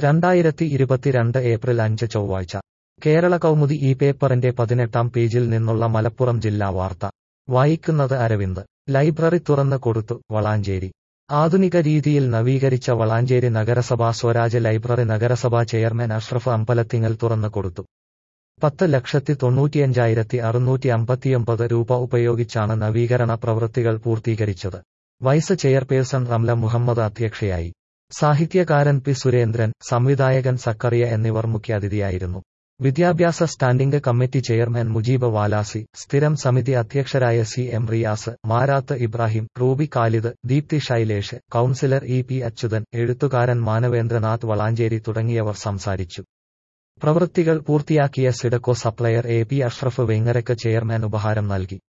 രണ്ടായിരത്തി ഇരുപത്തിരണ്ട് ഏപ്രിൽ അഞ്ച് ചൊവ്വാഴ്ച കേരള കൗമുദി ഈ പേപ്പറിന്റെ പതിനെട്ടാം പേജിൽ നിന്നുള്ള മലപ്പുറം ജില്ലാ വാർത്ത വായിക്കുന്നത് അരവിന്ദ് ലൈബ്രറി തുറന്ന് കൊടുത്തു വളാഞ്ചേരി ആധുനിക രീതിയിൽ നവീകരിച്ച വളാഞ്ചേരി നഗരസഭാ സ്വരാജ് ലൈബ്രറി നഗരസഭാ ചെയർമാൻ അഷ്റഫ് അമ്പലത്തിങ്ങൽ തുറന്നു കൊടുത്തു പത്ത് ലക്ഷത്തി തൊണ്ണൂറ്റിയഞ്ചായിരത്തി അറുന്നൂറ്റി അമ്പത്തിയൊമ്പത് രൂപ ഉപയോഗിച്ചാണ് നവീകരണ പ്രവൃത്തികൾ പൂർത്തീകരിച്ചത് വൈസ് ചെയർപേഴ്സൺ റംല മുഹമ്മദ് അധ്യക്ഷയായി സാഹിത്യകാരൻ പി സുരേന്ദ്രൻ സംവിധായകൻ സക്കറിയ എന്നിവർ മുഖ്യാതിഥിയായിരുന്നു വിദ്യാഭ്യാസ standing committee chairman Mujeeb Valasi സ്ഥിരം സമിതി അധ്യക്ഷരായ C M Riyas Marath Ibrahim Ruby Khalid Deepthi Shailesh councillor E P Achuthan എഴുത്തുകാരൻ മാനവേന്ദ്രനാഥ് വളാഞ്ചേരി തുടങ്ങിയവർ സംസാരിച്ചു പ്രവൃത്തികൾ പൂർത്തിയാക്കിയ SIDCO supplier A P Ashraf വെങ്ങരക്ക് ചെയർമാൻ ഉപഹാരം നൽകി